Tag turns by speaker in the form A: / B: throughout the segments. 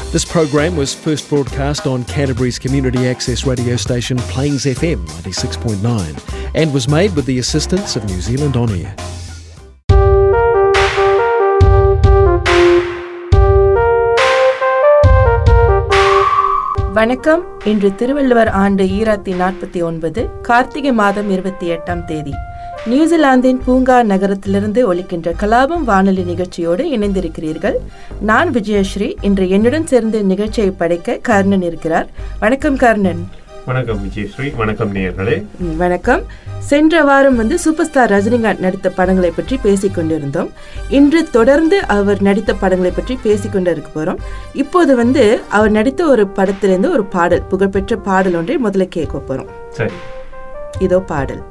A: This program was first broadcast on Canterbury's community access radio station Plains FM 96.9 and was made with the assistance of New Zealand On Air.
B: வணக்கம் இன்று திருவள்ளுவர் ஆண்டு ஈராத்தி நாற்பத்தி ஒன்பது கார்த்திகை மாதம் இருபத்தி எட்டாம் தேதி நியூசிலாந்தின் பூங்கா நகரத்திலிருந்து ஒலிக்கின்ற கலாபம் வானொலி நிகழ்ச்சியோடு இணைந்திருக்கிறீர்கள் நான் விஜயஸ்ரீ இன்று என்னுடன் சேர்ந்து நிகழ்ச்சியை படைக்க கர்ணன் இருக்கிறார் வணக்கம் கர்ணன்
C: வணக்கம் விஜயஸ்ரீ வணக்கம் நேயர்களே
B: ம், வணக்கம் சென்ற வாரம் வந்து சூப்பர் ஸ்டார் ரஜினிகாந்த் நடித்த படங்களை பற்றி பேசிக் கொண்டிருந்தோம் இன்று தொடர்ந்து அவர் நடித்த படங்களை பற்றி பேசிக் கொண்டு இருக்க போறோம் இப்போது வந்து அவர் நடித்த ஒரு படத்திலிருந்து ஒரு பாடல் புகழ்பெற்ற பாடல் ஒன்றை முதல்ல கேட்க போறோம்
C: சரி
B: இதோ பாடல்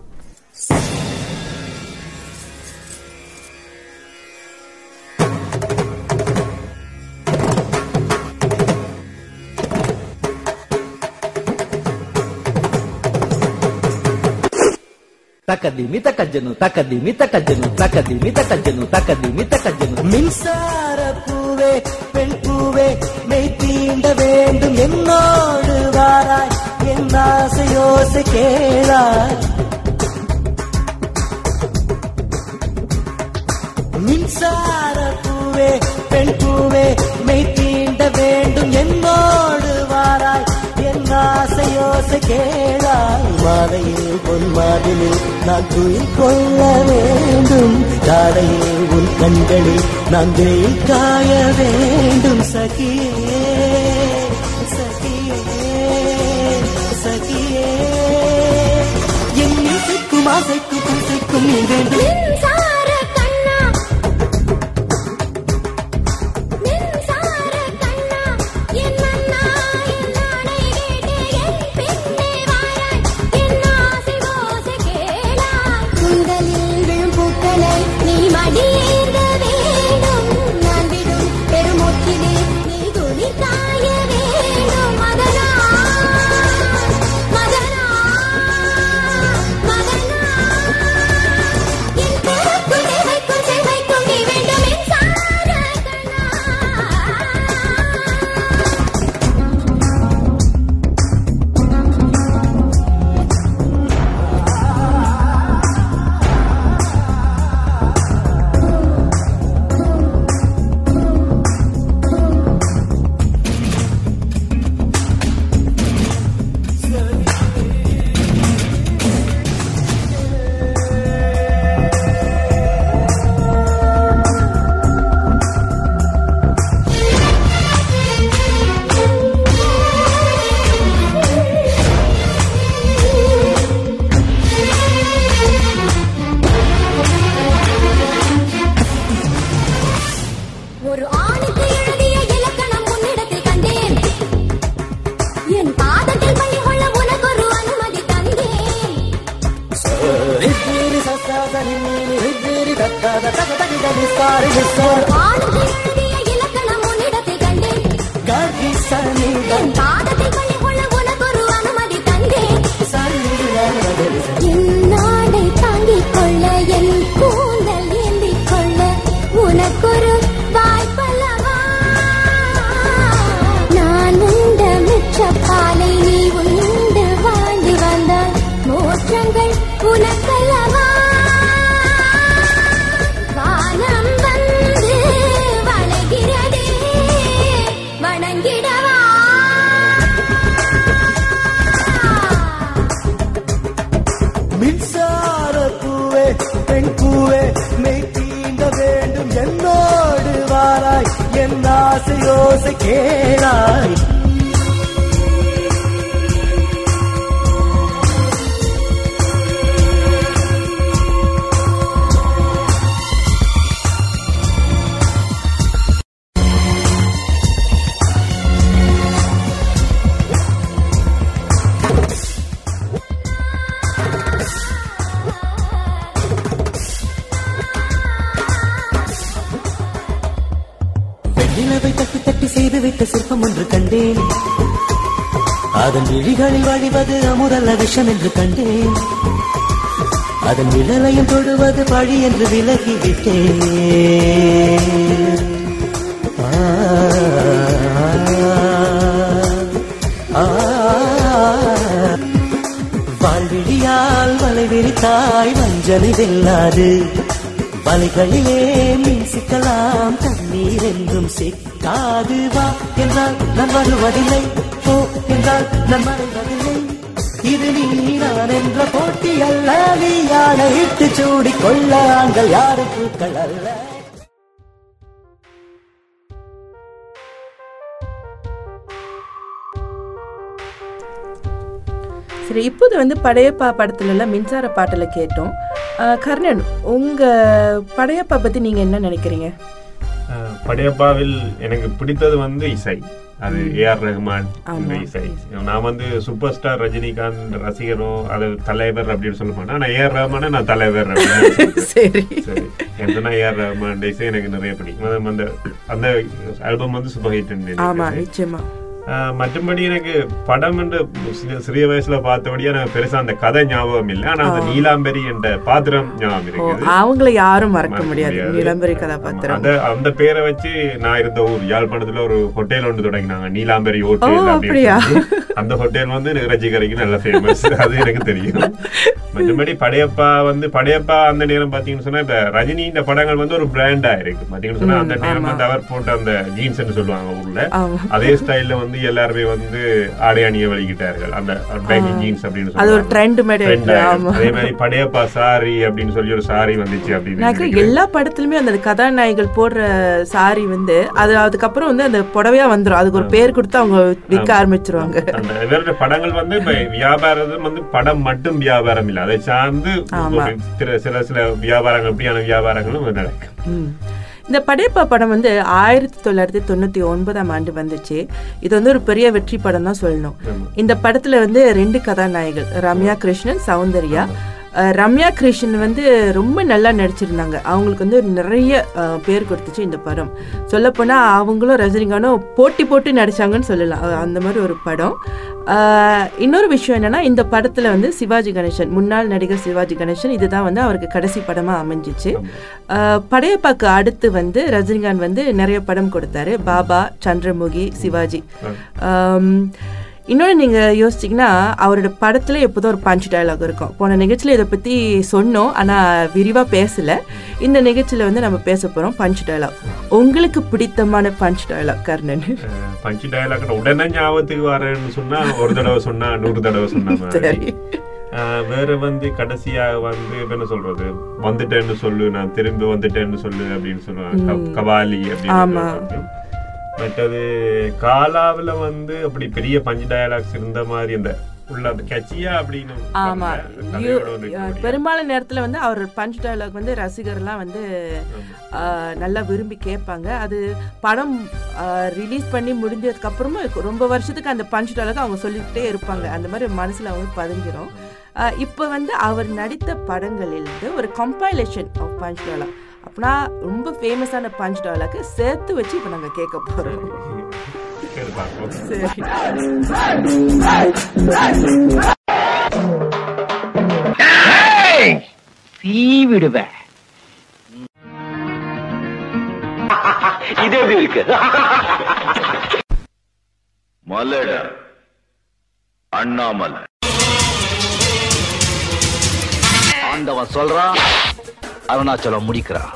D: తకదిమి తకజ్జను తకదిమి తకజ్జను తకదిమి తకజ్జను తకదిమి తకజ్జను மின்சார பூவே பெண் பூவே மெய் தீண்ட வேண்டும் என்னோடு வாராய் என் ஆசையோசை கேளாய் மின்சார பூவே பெண் பூவே மெய் தீண்ட வேண்டும் என்னோடு வாராய் என் ஆசையோசை கேளாய் மாலையில் பொன் மாதினில் நான் துயில் கொள்ள வேண்டும் காலையில் உன் கண்களில் நான் வெயில் காய வேண்டும் சகியே சகியே சகியே என் இசைக்கும் ஆசைக்கும் பூசைக்கும் நீ வேண்டும்
E: மின்சார கண்ணா மின்சார கண்ணா என் மன்னா என் நாடே கேட்டே என் பின்னே வாராய் என் ஆசை ஓசை கேளாய் குந்தலில் விழும் பூக்களை நீ மடியேந்த வேண்டும் நான் விடும் பெருமூச்சிலே நீ துணி காய வேண்டும் மதனா மதனா மதனா என் கருப்பு சேவைக்கும் சேவைக்கும் நீ வேண்டும் என் சார கண்ணா ஒரு ஆணுக்கு எழுதிய இலக்கணம் உன்னிடத்தில் கண்டேன் என் பாதத்தில் பள்ளி கொள்ள உனக்கொரு அனுமதி தந்தேன்
D: ரித்திரி சசாதனி ரித்திரி தத்தாத தகதகி தனிஸ்காரி விஸ்வார்
E: ஆணுக்கு எழுதிய இலக்கணம் உன்னிடத்தில் கண்டேன்
D: காகி சனி
E: என் பாதத்தில் பள்ளி கொள்ள உனக்கொரு அனுமதி தந்தேன் என் நாடை தாங்கிக் கொள்ள என் கூந்தல் ஏந்திக் கொள்ள உனக்கொரு வாய்ப்பல்லவா நான் உண்ட மிச்ச பாலை நீ உண்டு வாழ்ந்து வந்தால் மோற்றங்கள் உனக்கல்லவா வானம் வந்து வளைகிறதே வணங்கிடவா
D: மின்சார பூவே பெண் பூவே மெய் தீண்ட வேண்டும் என்னோடு வாராய் என் ஆசையோசை கேளாய் வெண்ணிலவை தட்டி தட்டி செய்து விட்ட சிற்பம் ஒன்று கண்டேன் அதன் விழிகளில் வழிவது அமுதல்ல விஷம் என்று கண்டேன் அதன் நிழலையும் தொடுவது பழி என்று விலகிவிட்டேன் ஆ ஊஞ்சலை வெல்லாது வலைகளிலே மீன் சிக்கலாம் தண்ணீர் என்றும் சிக்காது வா என்றால் நான் வருவதில்லை போ என்றால் நான் மறைவதில்லை இது நீ நான் என்ற போட்டி அல்ல நீ யானையிட்டு சூடிக் கொள்ள ஆண்கள் யாரும் பூக்கள் அல்ல
B: சரி இப்போது வந்து படையப்பா படத்துல எல்லாம் மின்சார பாட்டுல கேட்டோம் அஹ், கர்ணன் உங்க படையப்பா பத்தி நீங்க என்ன நினைக்கிறீங்க
C: அஹ், படையப்பாவில் எனக்கு பிடித்தது வந்து இசை அது ஏஆர் ரஹ்மான் இந்த
B: ஆமா.
C: இசை நான் வந்து சூப்பர் ஸ்டார் ரஜினிகாந்த் ரசிகரோ அது தலைவர் அப்படின்னு சொல்ல மாட்டேன் ஆனா ஏஆர் ரஹ்மான நான் தலைவர் அப்படின்னு சொல்றேன்.
B: சரி
C: சரி எந்தனா ஏஆர் ரஹ்மான் இசை எனக்கு நிறைய பிடிக்கும் அது அந்த அந்த ஆல்பம் வந்து சூப்பர் ஹிட்
B: ஆமா நிச்சயமா
C: ஆஹ் மற்றபடி எனக்கு படம் என்று சி- சிறிய வயசுல பார்த்தபடியா எனக்கு பெருசா அந்த கதை ஞாபகம் இல்லை ஆனா அந்த நீலாம்பரி என்ற பாத்திரம் ஞாபகம்
B: ஓ,
C: இருக்குது
B: அவங்கள யாரும் மறக்க
C: மறக்க
B: முடியாது
C: முடியாது.
B: நிலம்பரி
C: ஆமா,
B: கதாபாத்திரம்
C: அந்த அந்த பேரை வச்சு நான் இருந்த ஊர் யாழ்ப்பாணத்துல ஒரு ஹோட்டல் ஒன்று தொடங்கினாங்க நீலாம்பரி
B: ஓ,
C: ஹோட்டல்
B: அப்படியா?
C: அப்படின்னு சொல்லி. அந்த ஹோட்டல் வந்து இறைச்சிக்கரைக்கு நல்ல ஃபேமஸ் அது எனக்கு தெரியும் மற்றபடி படையப்பா வந்து படையப்பா அந்த நேரம் பாத்தீங்கன்னு சொன்னா இப்ப ரஜினி இந்த படங்கள் வந்து ஒரு பிராண்டா இருக்கு பாத்தீங்கன்னு சொன்னா அந்த நேரம் வந்து அவர் போட்ட அந்த ஜீன்ஸ்னு சொல்லுவாங்க ஊர்ல
B: ஆமா
C: அதே ஸ்டைல்ல வந்து எல்லாருமே வந்து ஆடை அணிய வழிகிட்டார்கள் அந்த பேக்கிங் ஜீன்ஸ் அப்படின்னு
B: அது ஒரு
C: சொல்லுவாங்க.
B: ட்ரெண்ட் மாதிரி
C: Trend
B: ஆயிடுச்சு.
C: ஆயிடுச்சு.
B: ஆமா
C: அதே மாதிரி படையப்பா சாரி அப்படின்னு சொல்லி ஒரு சாரி வந்துச்சு அப்படின்னு
B: எனக்கு
C: நினைக்கிறேன்.
B: எல்லா படத்துலயுமே அந்த கதாநாயகிகள் போடுற சாரி வந்து அது அதுக்கப்புறம் வந்து அந்த புடவையா வந்துரும் அதுக்கு ஒரு பேர் கொடுத்து அவங்க விற்க ஆரம்பிச்சிருவாங்க
C: அந்த இவருடைய படங்கள் வந்து இப்ப வியாபாரம் வந்து படம் மட்டும் வியாபாரம் இல்ல அதை சார்ந்து
B: ஆமா.
C: ஒரு சில சில சில வியாபாரங்கள் எப்படியான வியாபாரங்களும் நடக்கும்
B: ம். இந்த படையப்பா படம் வந்து ஆயிரத்தி தொள்ளாயிரத்தி தொண்ணூத்தி ஒன்பதாம் ஆண்டு வந்துச்சு இது வந்து ஒரு பெரிய வெற்றி படம் தான் சொல்லணும் இந்த படத்துல வந்து ரெண்டு கதாநாயகர்கள் ரம்யா கிருஷ்ணன் சௌந்தர்யா அஹ், ரம்யா கிருஷ்ணன் வந்து ரொம்ப நல்லா நடிச்சிருந்தாங்க அவங்களுக்கு வந்து நிறைய அஹ், பேர் கொடுத்துச்சு இந்த படம் சொல்லப்போனா அவங்களும் ரஜினிகாந்தும் போட்டி போட்டு நடிச்சாங்கன்னு சொல்லலாம் அஹ், அந்த மாதிரி ஒரு படம் அஹ், இன்னொரு விஷயம் என்னன்னா இந்த படத்துல வந்து சிவாஜி கணேசன் முன்னாள் நடிகர் சிவாஜி கணேசன் இதுதான் வந்து அவருக்கு கடைசி படமா அமைஞ்சிச்சு அஹ், படையப்பாக்கு அடுத்து வந்து ரஜினிகாந்த் வந்து நிறைய படம் கொடுத்தாரு பாபா சந்திரமுகி சிவாஜி ஆம், இன்னொன்று நீங்கள் யோசிச்சிங்கன்னா அவரோட படத்தில் எப்போதும் ஒரு பஞ்ச் டயலாக் இருக்கும் போன நிகழ்ச்சியில் இதை பற்றி சொன்னோம் ஆனால் விரிவாக பேசலை இந்த நிகழ்ச்சியில் வந்து நம்ம பேச போகிறோம் பஞ்ச் டயலாக் உங்களுக்கு பிடித்தமான பஞ்ச் டயலாக் கர்ணன்
C: அஹ் பஞ்சு டயலாக் உடனே ஞாபகத்துக்கு வரேன்னு சொன்னா ஒரு தடவை சொன்னா நூறு தடவை சொன்ன மாதிரி
B: சரி
C: ஆஹ் வேற வந்து கடைசியா வந்து இப்ப என்ன சொல்றது வந்துட்டேன்னு சொல்லு நான் திரும்பி வந்துட்டேன்னு சொல்லு அப்படின்னு சொல்லுவாங்க க- கபாலி அப்படின்னு
B: ஆமா.
C: ஒரு வாக்கியம். மற்றது காலாவுல வந்து அப்படி பெரிய பஞ்சு டயலாக்ஸ் இருந்த மாதிரி அந்த உள்ள அந்த கட்சியா அப்படின்னு
B: ஆமா
C: வரல.
B: யூ-
C: கதையோட வந்து
B: அஹ்
C: இப்படி.
B: பெரும்பாலும் நேரத்துல வந்து அவர் பஞ்ச் டயலாக் வந்து ரசிகர்லாம் வந்து ஆஹ், நல்லா விரும்பி கேட்பாங்க அது படம் ரிலீஸ் பண்ணி முடிஞ்சதுக்கு அப்புறமா ரொம்ப வருஷத்துக்கு அந்த பஞ்ச் டயலாக் அவங்க சொல்லிக்கிட்டே இருப்பாங்க அந்த மாதிரி மனசுல அவங்களுக்கு பதிஞ்சிரும் ஆஹ், இப்போ வந்து அவர் நடித்த படங்களிலிருந்து ஒரு கம்பைலேஷன் ஆஃப் பஞ்ச் டயலாக் அப்படின்னா ரொம்ப ஃபேமஸான பஞ்ச் டயலாக்கு சேர்த்து வச்சு இப்போ நாங்கள் கேட்க போறோம்
C: சரி, பார்ப்போம்.
B: சரி
F: தீ விடுவேன் இது எப்படி இருக்கு
G: மலட அண்ணாமலை
F: ஆண்டவன் சொல்றான் அருணாச்சலம் முடிக்கிறான்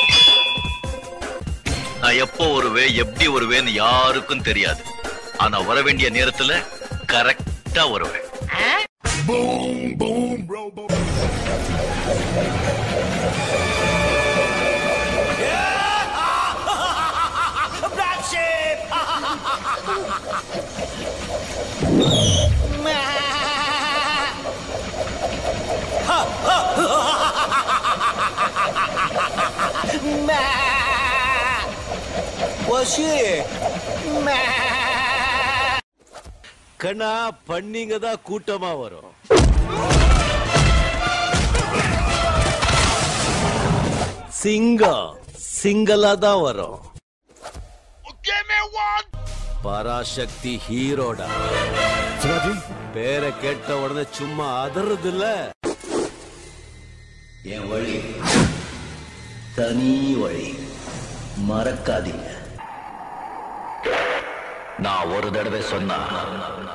G: நான் எப்போ வருவேன் எப்படி வருவேன்னு யாருக்கும் தெரியாது ஆனா வர வேண்டிய நேரத்துல கரெக்டா வருவேன்
H: கண்ணா பண்ணிங்க தான் கூட்டமா வரும் சிங்கம் சிங்கலா தான் வரும் பராசக்தி ஹீரோடா பேரை கேட்ட உடனே சும்மா அதறது இல்ல
D: என் வழி தனி வழி மறக்காதீங்க
G: நான் ஒரு தடவை சொன்னா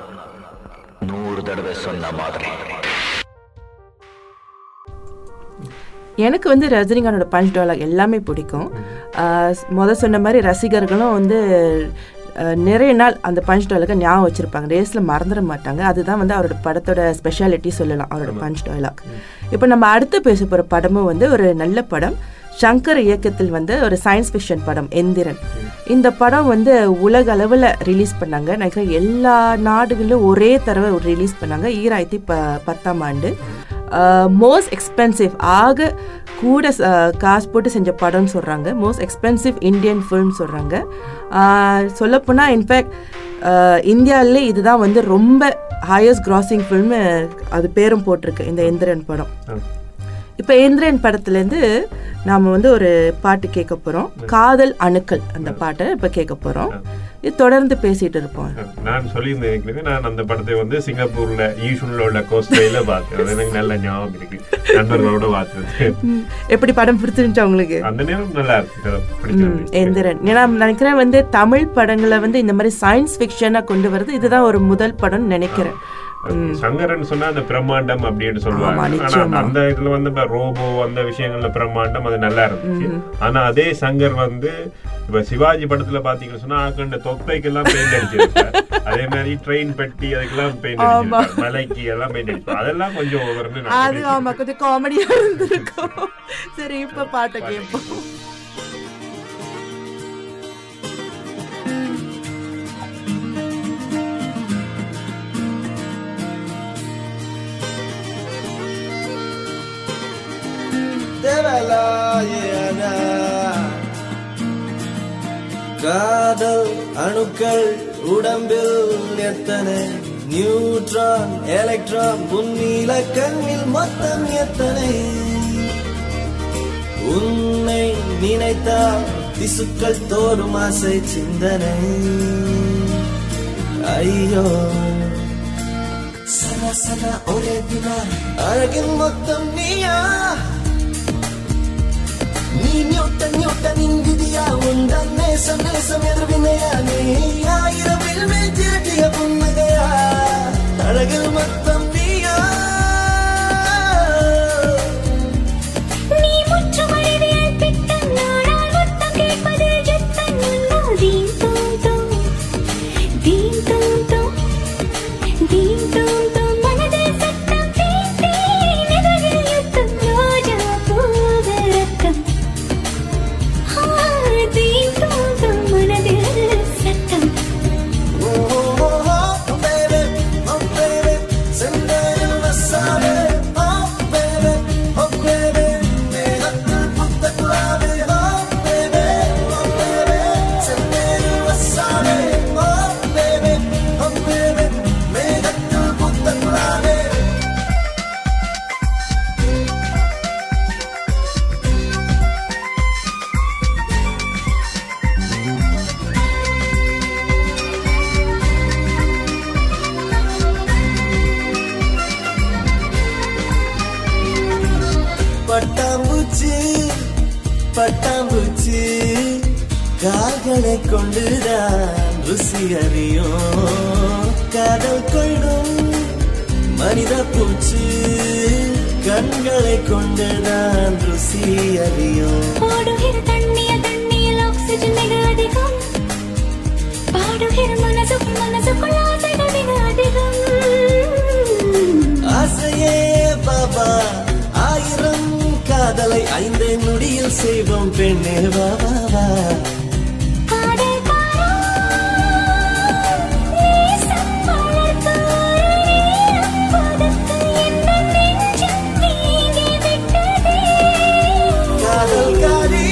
G: நூறு தடவை சொன்ன மாதிரி
B: எனக்கு வந்து ரஜினிகாந்தோட பஞ்ச் டயலாக் எல்லாமே பிடிக்கும் ஆஹ் முத சொன்ன மாதிரி ரசிகர்களும் வந்து ஆஹ் நிறைய நாள் அந்த பஞ்ச் டயலாக ஞாபகம் வச்சிருப்பாங்க ரேஸில் மறந்துட மாட்டாங்க அதுதான் வந்து அவரோட படத்தோட ஸ்பெஷாலிட்டி சொல்லலாம் அவரோட பஞ்ச் டயலாக் இப்போ நம்ம அடுத்து பேச போகிற படமும் வந்து ஒரு நல்ல படம் சங்கர் இயக்கத்தில் வந்து ஒரு சயின்ஸ் ஃபிக்ஷன் படம் எந்திரன் இந்த படம் வந்து உலக அளவில் ரிலீஸ் பண்ணாங்க நினைக்கிறேன் எல்லா நாடுகளிலும் ஒரே தடவை ரிலீஸ் பண்ணாங்க ஈராயிரத்தி ப பத்தாம் ஆண்டு மோஸ்ட் எக்ஸ்பென்சிவ் ஆக கூட அஹ், காசு போட்டு செஞ்ச படம்னு சொல்கிறாங்க மோஸ்ட் எக்ஸ்பென்சிவ் இந்தியன் ஃபிலிம் சொல்கிறாங்க சொல்லப்போனால் இன்ஃபேக்ட் இந்தியாவிலே இதுதான் வந்து ரொம்ப ஹையஸ்ட் கிராசிங் ஃபில்மு அது பேரும் போட்டிருக்கு இந்த எந்திரன் படம் இப்போ இந்திரன் படத்துலேருந்து நாம் வந்து ஒரு பாட்டு கேட்க போகிறோம் காதல் அணுக்கள் அந்த பாட்டை இப்போ கேட்க போகிறோம் இது தொடர்ந்து பேசிட்டு இருப்போம்
C: நான் சொல்லியிருந்தேன் ஏற்கனவே, நான் அந்த படத்தை வந்து சிங்கப்பூர்ல ஈஷூன்ல உள்ள கோஸ்டைல பார்த்தேன் அது எனக்கு நல்ல ஞாபகம் இருக்கு நண்பர்களோட பார்த்தது
B: ம், எப்படி படம் பிடிச்சிருந்துச்சா உங்களுக்கு
C: அந்த நேரம் நல்லா இருக்கு
B: ம்,
C: பிடிச்சிருந்துச்சு
B: எந்திரன் ஏன்னா நான் நினைக்கிறேன் வந்து தமிழ் படங்களை வந்து இந்த மாதிரி சயின்ஸ் ஃபிக்ஷனாக கொண்டு வரது இதுதான் ஒரு முதல் படம்னு நினைக்கிறேன்
C: சங்கரன் சொன்னா அந்த பிரம்மாண்டம் அப்படின்னு சொல்லுவாங்க
B: ஆமா,
C: ஆனா
B: நிச்சயமா.
C: அந்த இதுல வந்து இப்ப ரோபோ அந்த விஷயங்கள்ல பிரம்மாண்டம் அது நல்லா இருந்துச்சு ஆனா அதே சங்கர் வந்து இப்ப சிவாஜி படத்துல பாத்தீங்கன்னு சொன்னா ஆக்கண்ட தொப்பைக்கெல்லாம் பெயிண்ட் அடிச்சிருப்பார் அதே மாதிரி ட்ரெயின் பெட்டி அதுக்கெல்லாம் பெயிண்ட் அடிச்சிருப்பார் மலைக்கு எல்லாம் பெயிண்ட் அடிச்சிருப்பார் அதெல்லாம் கொஞ்சம் ஒவ்வொரு
B: அது ஆமா கொஞ்சம் காமெடியாக இருந்திருக்கும் சரி இப்போ பாட்டை கேட்போம்
I: காதல் அணுக்கள் உடம்பில் எத்தனை நியூட்ரான் எலக்ட்ரான் புன்னீல கண்ணில் மொத்தம் எத்தனை உன்னை நினைத்தால் திசுக்கள் தோறும் ஆசை சிந்தனை ஐயோ சதா சதா ஒரே தினா அழகின் மொத்தம் நீயா நீ நியூட்டன் நியூட்டனின் விதியா உந்தன் நேசம் நேசம் எதிர்வினையா நீ ஆயிரம் மேல் திரட்டிய புன்னகையா அழகில் மொத்தம் நீயா
E: நீ முற்றும் அறிவியல் திட்டம் நாடால் மொத்தம் கேட்பதில் யுத்தம் உண்டோ? தீம் தூம் தூம், தீம் தூம் தூம், தீம் தூம் தூம், மனதில் சத்தம் தீம் தீம், எதிரில் யுத்தம், ரோஜா பூவு ரத்தம். ஆ, தீம் தூம் தூம், மனதில் சத்தம்
I: Oh, oh, oh, oh, baby, oh, baby, செந்தேனில் வசாவே, oh, baby, oh, baby, மேகத்தில் புத்த குலாவே, oh, baby, oh, baby, செந்தேனில் வசாவே, oh, baby, oh, baby, மேகத்தில் புத்த குலாவே. பட்டாம்பூச்சி பட்டாம்பூச்சி கால்களை கொண்டுதான் ருசி அறியும் காதல் கொள்ளும் மனித பூச்சி கண்களை கொண்டுதான் ருசி அறியும்
E: ஓடுகிற தண்ணிய தண்ணியில் ஆக்சிஜன் மிக அதிகம் பாடுகிற மனசுக்குள் மனசுக்குள் ஆசைகள் மிக அதிகம்
I: ஆசையே பாபா ஆயிரம் காதலை ஐந்தே நொடியில் செய்வோம் பெண்ணே பாபா
E: காதல் பாரா, நேசம் வளர்க்க ஒரு நேரம் பதக்க எந்த நெஞ்சம் நீங்கி விட்டதே.
I: காதல் காரி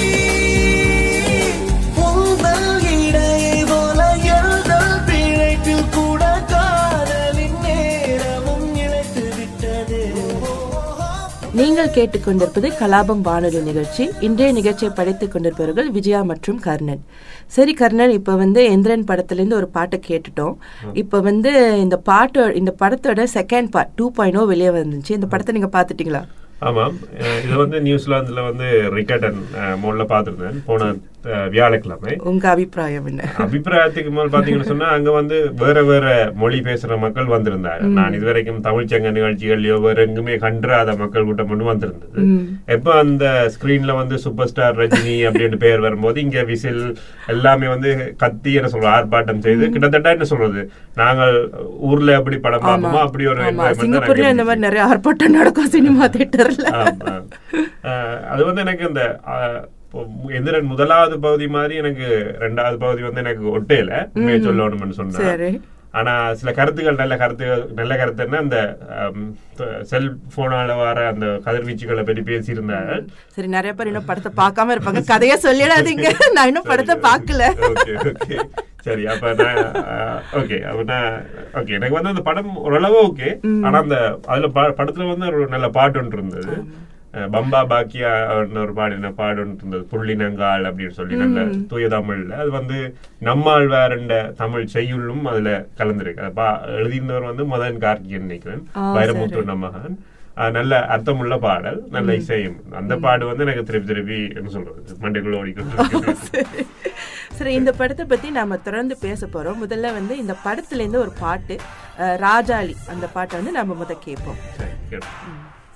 I: உங்கள் இடையை போல எழுதல் பிழைப்பில் கூட காதலின் நேரமும் இழைத்து விட்டதே
B: நீங்கள் கேட்டுக்கொண்டிருப்பது கலாபம் வானொலி நிகழ்ச்சி இன்றைய நிகழ்ச்சியை படைத்துக் கொண்டிருப்பவர்கள் விஜயா மற்றும் கர்ணன் சரி கர்ணன் இப்போ வந்து எந்திரன் படத்துலேருந்து ஒரு பாட்டை கேட்டுட்டோம் இப்போ வந்து இந்த பாட்டோ இந்த படத்தோட செகண்ட் பார்ட் டூ பாயிண்ட் வெளியே வந்துச்சு இந்த படத்தை நீங்கள் பார்த்துட்டீங்களா
C: ஆமாம் அஹ் இது வந்து நியூசிலாந்துல வந்து ரிக்கர்டன் மோட்ல பார்த்துருந்தேன் போன அஹ், வியாழக்கிழமை
B: உங்க அபிப்பிராயம் என்ன
C: அபிப்பிராயத்துக்கு மேல் பாத்தீங்கன்னு சொன்னா அங்க வந்து வேற வேற மொழி பேசுற மக்கள் வந்திருந்தாங்க நான் இதுவரைக்கும் தமிழ்ச்சங்க நிகழ்ச்சிகள்லயோ வேற எங்குமே கன்றாத மக்கள் கூட்டம் மட்டும் வந்திருந்தது எப்ப அந்த ஸ்கிரீன்ல வந்து சூப்பர் ஸ்டார் ரஜினி அப்படின்னு பேர் வரும்போது இங்க விசில் எல்லாமே வந்து கத்தி என்ன சொல்ற ஆர்ப்பாட்டம் செய்து கிட்டத்தட்ட என்ன சொல்றது நாங்கள் ஊர்ல எப்படி படம் பார்ப்போமோ அப்படி ஒரு
B: ஆமா
C: environment தான்
B: சிங்கப்பூர்ல இந்த
C: அங்க
B: மாதிரி நிறைய ஆர்ப்பாட்டம் நடக்கும் சினிமா தியேட்டர்ல
C: ஆமா. அஹ் அது வந்து எனக்கு இந்த அஹ், இப்போ எந்திரன் முதலாவது பகுதி மாதிரி எனக்கு ரெண்டாவது பகுதி வந்து எனக்கு ஒட்டையில உண்மையை சொல்லணும்னு சொன்னேன்
B: சரி
C: ஆனா சில கருத்துக்கள் நல்ல கருத்துகள் நல்ல கருத்துன்னா அந்த செல்போனால வர அந்த கதிர்வீச்சுகளை பற்றி பேசியிருந்தாங்க
B: சரி நிறைய பேர் இன்னும் படத்தை பார்க்காம இருப்பாங்க கதையா சொல்லிடாதீங்க நான் இன்னும் படத்தை பார்க்கல
C: ஓகே ஓகே சரி அப்ப நான் ஓகே அப்ப நான் ஓகே எனக்கு வந்து அந்த படம் ஓரளவு ஓகே ஆனா அந்த அதுல பா- படத்துல வந்து ஒரு நல்ல பாட்டு ஒன்று இருந்தது அஹ், பம்பா பாக்கியா ஒரு பாடின பாடு ஒன்று இருந்தது புள்ளினங்கால் அப்படின்னு சொல்லி நல்ல தூய தமிழ்ல அது வந்து நம்மாழ்வாரண்ட தமிழ் செய்யுள்ளும் அதுல கலந்துருக்கு அதை பா- எழுதியிருந்தவர் வந்து மதன் கார்கியன் நினைக்கிறேன்
B: ஆ,
C: வைரமுத்து நம்மகன் அஹ், நல்ல அர்த்தமுள்ள பாடல் நல்ல இசையும் அந்த பாடு வந்து எனக்கு திருப்பி திருப்பி என்ன சொல்றது மண்டைக்குள்ள ஓடிக்கொண்டு
B: சரி. சரி இந்த படத்தை பத்தி நாம தொடர்ந்து பேச போறோம் முதல்ல வந்து இந்த படத்துல இருந்து ஒரு பாட்டு அஹ், ராஜாளி அந்த பாட்டை வந்து நம்ம முத கேட்போம்
C: சரி, கேட்போம்.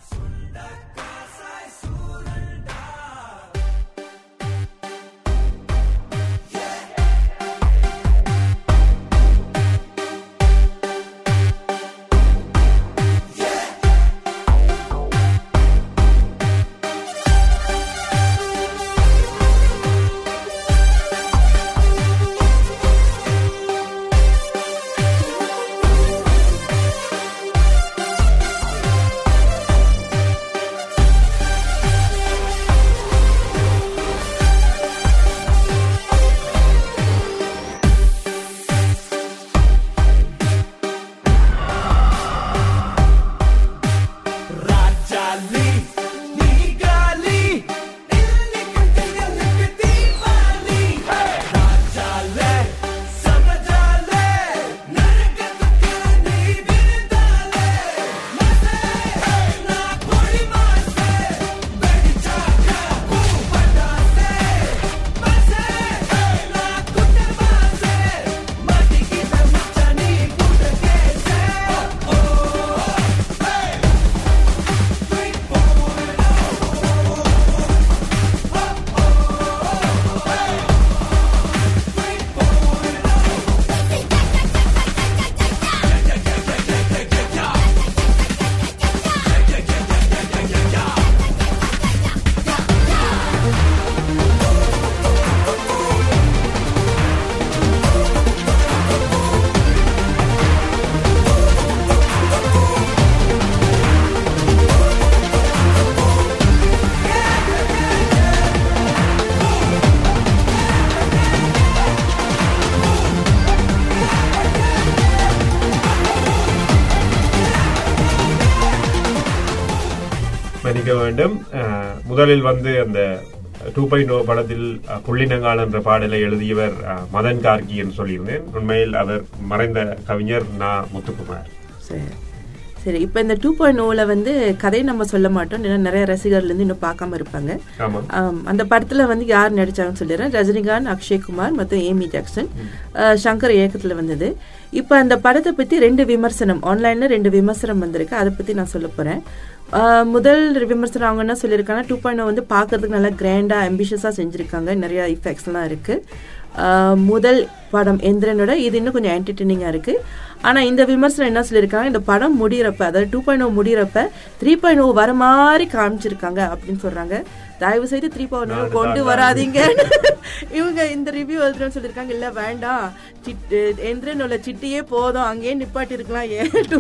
C: மன்னிக்க வேண்டும் அஹ், முதலில் வந்து அந்த டூ பாயிண்ட் ஓ படத்தில் அஹ், புள்ளினங்கால் என்ற பாடலை எழுதியவர் அஹ், மதன் கார்கி என்று சொல்லியிருந்தேன் உண்மையில் அவர் மறைந்த கவிஞர் நா முத்துக்குமார்
B: சரி சரி இப்போ இந்த டூ பாயிண்ட் ஓவில் வந்து கதை நம்ம சொல்ல மாட்டோம் ஏன்னா நிறைய ரசிகர்கள் இருந்து இன்னும் பார்க்காம இருப்பாங்க
C: ஆமா
B: ஆம், அந்த படத்துல வந்து யார் நடிச்சாங்கன்னு சொல்லிடுறேன் ரஜினிகாந்த் அக்ஷய்குமார் மற்றும் ஏமி ஜாக்சன் அஹ், சங்கர் இயக்கத்துல வந்தது இப்போ அந்த படத்தை பத்தி ரெண்டு விமர்சனம் ஆன்லைன்ல ரெண்டு விமர்சனம் வந்திருக்கு அதை பத்தி நான் சொல்ல போறேன் அஹ், முதல் விமர்சனம் அவங்க என்ன சொல்லியிருக்காங்கன்னா டூ பாயிண்ட் வந்து பார்க்கறதுக்கு நல்லா கிராண்டா அம்பிஷியஸா செஞ்சிருக்காங்க நிறைய எஃபெக்ட்ஸ்லாம் இருக்கு அஹ், முதல் படம் எந்திரனோட இது இன்னும் கொஞ்சம் என்டர்டெய்னிங்காக இருக்கு ஆனா இந்த விமர்சனம் என்ன சொல்லியிருக்காங்க இந்த படம் முடியிறப்ப அதாவது டூ பாயிண்ட் ஓ முடியிறப்ப த்ரீ பாயிண்ட் ஓ வர மாதிரி காமிச்சிருக்காங்க அப்படின்னு சொல்றாங்க தயவு செய்து த்ரீ பாயிண்ட் ஓ கொண்டு வராதீங்க இவங்க இந்த ரிவ்யூ எழுதுறேன்னு சொல்லியிருக்காங்க இல்ல வேண்டாம் சிட்டு எந்திரனோட சிட்டியே போதும் அங்கேயே நிப்பாட்டி இருக்கலாம் ஏன் டூ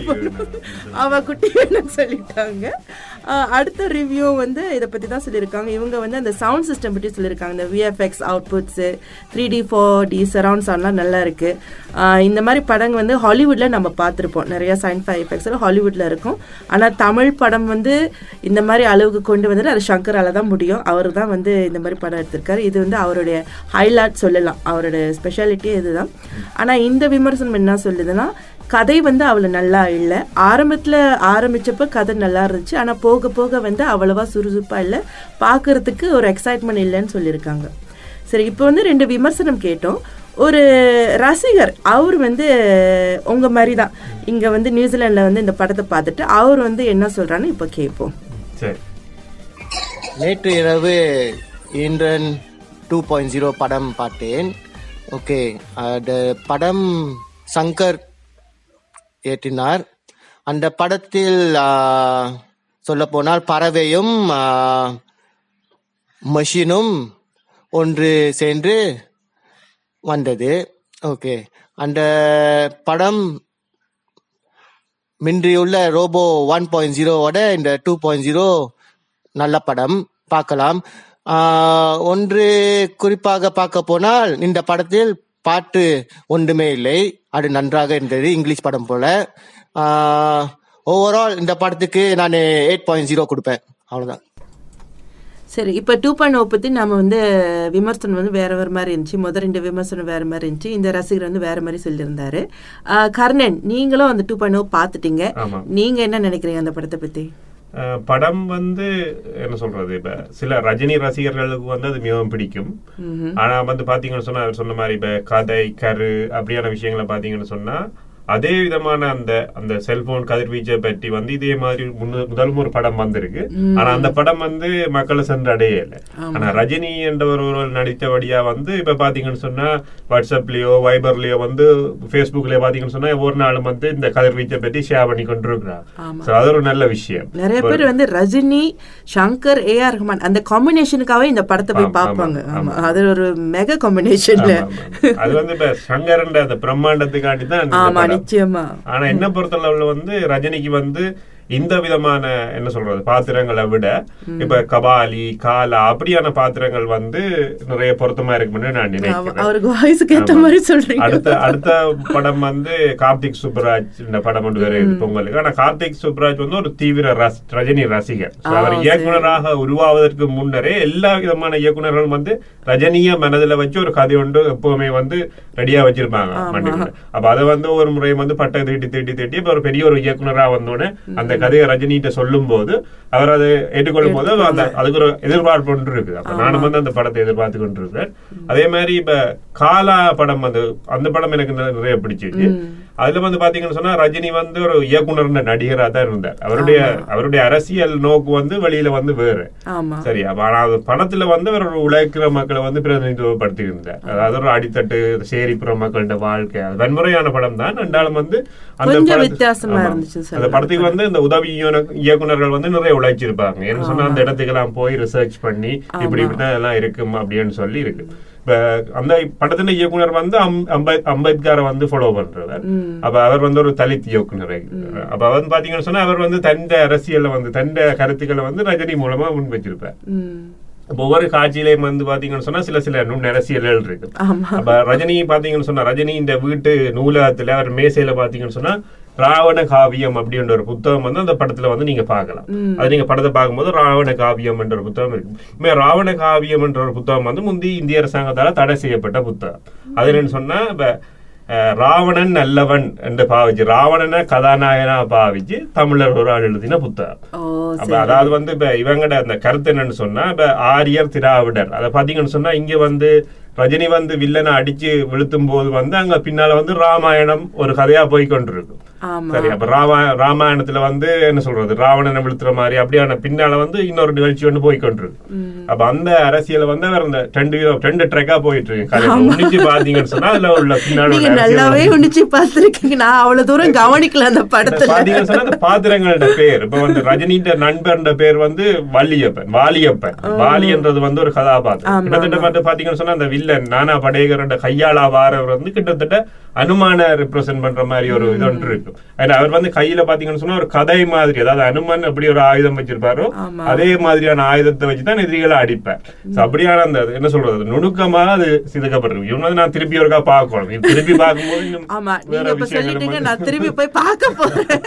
B: அவ குட்டி வேணும்னு சொல்லிட்டாங்க ஆஹ் அடுத்த ரிவ்யூ வந்து இதை பத்தி தான் சொல்லியிருக்காங்க இவங்க வந்து அந்த சவுண்ட் சிஸ்டம் பற்றி சொல்லியிருக்காங்க இந்த VFX outputs three D four D surround சவுண்ட்லாம் நல்லா இருக்கு ஆஹ் இந்த மாதிரி படங்கள் வந்து ஹாலிவுட்ல நம்ம பார்த்துருப்போம் நிறைய சயின்ஃபை எஃபெக்ட்ஸ் ஹாலிவுட்ல இருக்கும் ஆனா தமிழ் படம் வந்து இந்த மாதிரி அளவுக்கு கொண்டு வந்துட்டு அது சங்கரால தான் முடியும் அவர் தான் வந்து இந்த மாதிரி படம் எடுத்திருக்காரு இது வந்து அவருடைய ஹைலைட் சொல்லலாம் அவரோட ஸ்பெஷாலிட்டியே இதுதான் ஆனா இந்த விமர்சனம் என்ன சொல்லுதுன்னா கதை வந்து அவ்வளோ நல்லா இல்லை ஆரம்பத்தில் ஆரம்பிச்சப்ப கதை நல்லா இருந்துச்சு ஆனால் போக போக வந்து அவ்வளவா சுறுசுறுப்பாக இல்லை பார்க்கறதுக்கு ஒரு எக்ஸைட்மெண்ட் இல்லைன்னு சொல்லியிருக்காங்க சரி இப்போ வந்து ரெண்டு விமர்சனம் கேட்டோம் ஒரு ரசிகர் அவர் வந்து உங்க மாதிரி தான் இங்க வந்து நியூசிலாந்துல வந்து இந்த படத்தை பார்த்துட்டு அவர் வந்து என்ன சொல்றான்னு இப்போ கேட்போம்
C: சரி
J: நேற்று இரவு இந்திரன் டூ பாயிண்ட் ஜீரோ படம் பார்த்தேன் ஓகே அந்த படம் சங்கர் ஏற்றினார் அந்த படத்தில் சொல்ல போனால் பறவையும் மெஷினும் ஒன்று சேர்ந்து வந்தது ஓகே அந்த படம் மின்றியுள்ள ரோபோ ஒன் பாயிண்ட் ஜீரோவோட இந்த டூ பாயிண்ட் ஜீரோ நல்ல படம் பார்க்கலாம் ஆஹ், ஒன்று குறிப்பாக பார்க்க போனால் இந்த படத்தில் பாட்டு ஒன்றுமே இல்லை அது நன்றாக இருந்தது இங்கிலீஷ் படம் போல ஓவரால் இந்த படத்துக்கு நான் எயிட் பாயிண்ட் ஜீரோ கொடுப்பேன் அவ்வளோதான்
B: சரி இப்போ டூ பாயிண்ட் ஓ பற்றி நம்ம வந்து விமர்சனம் வந்து வேற வேறு மாதிரி இருந்துச்சு முதல் ரெண்டு விமர்சனம் வேற மாதிரி இருந்துச்சு இந்த ரசிகர் வந்து வேற மாதிரி சொல்லியிருந்தாரு ஆஹ், கர்ணன் நீங்களும் அந்த டூ பாயிண்ட் ஓ பார்த்துட்டீங்க
C: ஆமா.
B: நீங்க என்ன நினைக்கிறீங்க அந்த படத்தை பத்தி
C: அஹ் படம் வந்து என்ன சொல்றது இப்ப சில ரஜினி ரசிகர்களுக்கு வந்து அது மிகவும் பிடிக்கும் ஆனா வந்து பாத்தீங்கன்னு சொன்னா அவர் சொன்ன மாதிரி இப்ப கதை கரு அப்படியான விஷயங்களை பாத்தீங்கன்னு சொன்னா அதே விதமான அந்த அந்த செல்போன் கதிர்வீச்சை பற்றி வந்து இதே மாதிரி முன்னு- முதலும் ஒரு படம் வந்திருக்கு ஆனா அந்த படம் வந்து மக்களை சென்றடைய இல்லை ஆனா ரஜினி என்ற ஒருவர் நடித்தபடியா வந்து இப்ப பாத்தீங்கன்னு சொன்னா வாட்ஸ்அப்லயோ வைபர்லயோ வந்து ஃபேஸ்புக்லயோ பாத்தீங்கன்னு சொன்னா ஒவ்வொரு நாளும் வந்து இந்த கதிர்வீச்சை பற்றி ஷேர் பண்ணி கொண்டிருக்கிறார் So அது ஒரு நல்ல விஷயம்
B: நிறைய பேர் வந்து ரஜினி சங்கர் ஏ ஆர் ரஹ்மான் அந்த காம்பினேஷனுக்காகவே இந்த படத்தை போய்
C: ஆமா,
B: பார்ப்பாங்க
C: ஆமா,
B: ஆமா
C: ஆமா.
B: அது ஒரு மெகா காம்பினேஷன்ல
C: ஆமா, ஆமா. அது வந்து இப்ப சங்கரன் அந்த பிரம்மாண்டத்துக்காண்டி தான் இந்த
B: ஆமா
C: படம்.
B: நிச்சயமா
C: ஆனா என்ன பொறுத்தளவுல வந்து ரஜினிக்கு வந்து இந்த விதமான என்ன சொல்றது பாத்திரங்களை விட இப்ப கபாலி காலா அப்படியான பாத்திரங்கள் வந்து நிறைய பொருத்தமா இருக்கும்னு நான்
B: ஆமா,
C: நினைக்கிறேன்
B: அவருக்கு வாய்ஸுக்கு ஏத்த
C: ஆமா.
B: மாதிரி சொல்றீங்க
C: அடுத்த அடுத்த படம் வந்து கார்த்திக் சுப்ராஜ் இந்த படம் ஒன்று வேற இது பொங்கலுக்கு ஆனா கார்த்திக் சுப்ராஜ் வந்து ஒரு தீவிர ரஸ் ரஜினி ரசிகர் So,
B: ஆ,
C: அவர்
B: சரி.
C: இயக்குனராக உருவாவதற்கு முன்னரே எல்லா விதமான இயக்குனர்களும் வந்து ரஜினிய மனதுல வச்சு ஒரு கதை ஒன்று எப்பவுமே வந்து ரெடியா வச்சிருப்பாங்க மண்டிக்குள்ள அப்ப அதை வந்து ஒரு முறை வந்து பட்டை தீட்டி தீட்டி தீட்டி இப்ப ஒரு பெரிய ஒரு இயக்குனரா வந்தோடனே அந்த கதையை ரஜினிகிட்ட சொல்லும் போது அவர் அதை ஏற்றுக்கொள்ளும் போது அந்த அதுக்கு ஒரு எதிர்பார்ப்பு ஒன்று இருக்குது அப்ப நானும் வந்து அந்த படத்தை எதிர்பார்த்து கொண்டிருக்கிறேன் அதே மாதிரி இப்ப காலா படம் வந்து அந்த படம் எனக்கு நி- நிறைய பிடிச்சிச்சு அதுல வந்து பாத்தீங்கன்னு சொன்னா ரஜினி வந்து ஒரு இயக்குனர் நடிகரா தான் இருந்தார் அவருடைய அவருடைய அரசியல் நோக்கு வந்து வெளியில வந்து வேறு
B: ஆமா
C: சரி அப்ப ஆனா அது படத்துல வந்து அவர் ஒரு உழைக்கிற மக்களை வந்து பிரதிநிதித்துவப்படுத்தி இருந்தார் அதாவது ஒரு அடித்தட்டு சேரிப்புற மக்கள்கிட்ட வாழ்க்கை அது வன்முறையான படம் தான் ரெண்டாலும் வந்து அந்த
B: கொஞ்சம்
C: படத்து-
B: வித்தியாசமா
C: ஆமா.
B: இருந்துச்சு
C: அந்த
B: சொல்லலாம்.
C: படத்துக்கு வந்து இந்த உதவி இயக்குனர்- இயக்குனர்கள் வந்து நிறைய உழைச்சிருப்பாங்க என்ன சொன்னா அந்த இடத்துக்கெல்லாம் போய் ரிசர்ச் பண்ணி இப்படி இப்படிதான் இதெல்லாம் இருக்கும் அப்படின்னு சொல்லி இருக்கு இப்ப அந்த படத்துல இயக்குனர் வந்து அம்- அம்பேத்- அம்பேத்கரை வந்து ஃபாலோ பண்றவர் அப்ப அவர் வந்து ஒரு தலித் இயக்குனர் அப்ப வந்து பாத்தீங்கன்னு சொன்னா அவர் வந்து தந்த அரசியல்ல வந்து தந்த கருத்துக்களை வந்து ரஜினி மூலமா முன் வச்சிருப்பார்
B: ம்.
C: இப்ப ஒவ்வொரு காட்சியிலையும் வந்து பாத்தீங்கன்னு சொன்னா சில சில நுண் அரசியல்கள் இருக்கு
B: ஆமா
C: அப்ப ரஜினி பாத்தீங்கன்னு சொன்னா ரஜினி இந்த வீட்டு நூலகத்துல அவர் மேசையில பாத்தீங்கன்னு சொன்னா ராவண காவியம் அப்படின்ற ஒரு புத்தகம் வந்து அந்த படத்துல வந்து நீங்க பார்க்கலாம் அது நீங்க படத்தை பார்க்கும்போது ராவண காவியம் என்ற ஒரு புத்தகம் இருக்கு உண்மையா ராவண காவியம் என்ற ஒரு புத்தகம் வந்து முந்தி இந்திய அரசாங்கத்தால தடை செய்யப்பட்ட புத்தகம் அது என்னன்னு சொன்னா இப்ப அஹ், ராவணன் நல்லவன் என்று பாவிச்சு ராவணனை கதாநாயகனா பாவிச்சு தமிழர் ஒரு ஆள் எழுதின புத்தகம்
B: ஓ
C: அப்ப அதாவது வந்து இப்ப இவங்கட அந்த கருத்து என்னன்னு சொன்னா இப்ப ஆரியர் திராவிடர் அதை பாத்தீங்கன்னு சொன்னா இங்க வந்து ரஜினி வந்து வில்லனை அடிச்சு விழுத்தும் போது வந்து அங்க பின்னால வந்து ராமாயணம் ஒரு கதையா போய் கொண்டிருக்கும்
B: ஆமா
C: சரி அப்ப ராமா ராமாயணத்துல வந்து என்ன சொல்றது ராவணனை விழுத்துற மாதிரி அப்படியான பின்னால வந்து இன்னொரு நிகழ்ச்சி ஒன்று போய் கொண்டிருக்கு அப்ப அந்த அரசியல வந்து அவர் அந்த ரெண்டு விதம் ரெண்டு ட்ரெக்கா போயிட்டு இருக்கு கதை உன்னிச்சு பாத்தீங்கன்னு சொன்னா அதுல உள்ள பின்னால
B: நீங்க
C: உள்ள அரசியல்
B: நல்லாவே
C: வந்து-
B: உன்னிச்சு பார்த்திருக்கீங்க நான் அவ்வளவு தூரம் கவனிக்கல அந்த படத்துல
C: பாத்தீங்கன்னு சொன்னா அந்த பாத்திரங்களோட பேர் இப்ப வந்து ரஜினின்ற நண்பர்ன்ற பேர் வந்து வள்ளியப்பன் வாலியப்பன் வாலி என்றது வந்து ஒரு கதாபாத்திரம்
B: ஆமா,
C: கிட்டத்தட்ட வந்து பாத்தீங்கன்னு சொன்னா அந்த வில்லன் நானா படேகரோட கையாளா வாரவர் வந்து கிட்டத்தட்ட அனுமான ரெப்ரசென்ட் பண்ற மாதிரி ஒரு இது ஒன்று இருக்கு And அவர் வந்து கையில பாத்தீங்கன்னு சொன்னா ஒரு கதை மாதிரி அதாவது அனுமன் எப்படி ஒரு ஆயுதம் வச்சிருப்பாரோ
B: ஆமா.
C: அதே மாதிரியான ஆயுதத்தை வச்சுதான் எதிரிகளை அடிப்பார் So அப்படியான அந்த என்ன சொல்றது நுணுக்கமா அது சிதைக்கப்பட்டிருக்கு இவன் வந்து நான் திருப்பி ஒருக்கா பார்க்கணும் இது திருப்பி பார்க்கும்போது இன்னும்
B: ஆமா
C: வேற
B: நீங்க இப்ப
C: விஷயங்களும்
B: சொல்லிட்டீங்க
C: வந்து-
B: நான் திரும்பி போய் பார்க்க போறேன்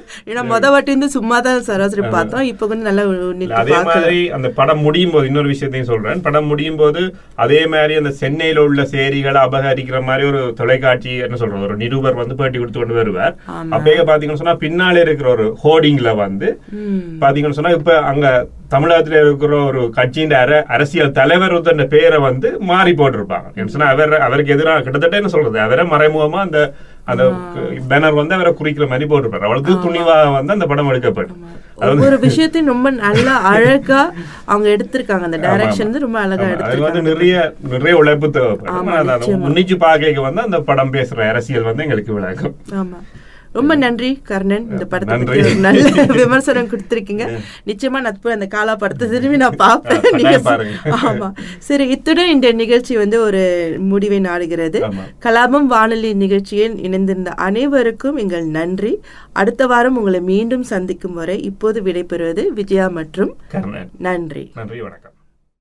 B: ஏன்னா மொத வாட்டி வந்து சும்மா தான் சராசரி பார்த்தோம் இப்ப கொஞ்சம் நல்லா
C: இல்ல,
B: நிறுத்தி
C: அதே
B: பார்க்கலாம்
C: மாதிரி அந்த படம் முடியும் போது இன்னொரு விஷயத்தையும் சொல்றேன் படம் முடியும் போது அதே மாதிரி அந்த சென்னையில உள்ள சேரிகளை அபகரிக்கிற மாதிரி ஒரு தொலைக்காட்சி என்ன சொல்றது ஒரு நிருபர் வந்து பேட்டி கொடுத்து கொண்டு வருவார் அப்பயே பாத்தீங்கன்னு சொன்னா பின்னாலே இருக்கிற ஒரு ஹோர்டிங்ல வந்து பாத்தீங்கன்னு சொன்னா இப்ப அங்க தமிழகத்துல இருக்கிற ஒரு கட்சியின் அர அரசியல் தலைவர் அந்த பேரை வந்து மாறி போட்டிருப்பாங்க என்ன சொன்னா அவர் அவருக்கு எதிராக கிட்டத்தட்ட என்ன சொல்றது அவரை மறைமுகமா அந்த அந்த பேனர் வந்து அவரை குறிக்கிற மாதிரி போட்டிருப்பாரு அவ்வளவு துணிவா வந்து அந்த படம் எடுக்கப்படும் அது வந்து
B: ஒவ்வொரு விஷயத்தையும் ரொம்ப நல்லா அழகா அவங்க எடுத்திருக்காங்க அந்த டைரக்ஷன் வந்து ரொம்ப அழகா
C: ஆமா, அது வந்து
B: எடுத்திருக்காங்க
C: நிறைய நிறைய உழைப்பு தேவைப்படும்
B: ஆமா,
C: அதை
B: நிச்சயமா.
C: முன்னிச்சு பார்க்க வந்து அந்த படம் பேசுற அரசியல் வந்து எங்களுக்கு விளக்கும்
B: ஆமா ரொம்ப நன்றி கர்ணன் இந்த படத்தை
C: நன்றி.
B: பத்தி ஒரு நல்ல விமர்சனம் கொடுத்திருக்கீங்க நிச்சயமா நான் போய் அந்த காலா படத்தை திரும்பி நான் பார்ப்பேன்
C: கட்டாயம்
B: நீங்க
C: பாருங்க.
B: ஆமா சரி இத்துடன் இந்த நிகழ்ச்சி வந்து ஒரு முடிவை நாடுகிறது
C: ஆமா.
B: கலாபம் வானொலி நிகழ்ச்சியில் இணைந்திருந்த அனைவருக்கும் எங்கள் நன்றி அடுத்த வாரம் உங்களை மீண்டும் சந்திக்கும் வரை இப்போது விடைபெறுவது விஜயா மற்றும்
C: கர்ணன்
B: நன்றி
C: நன்றி வணக்கம்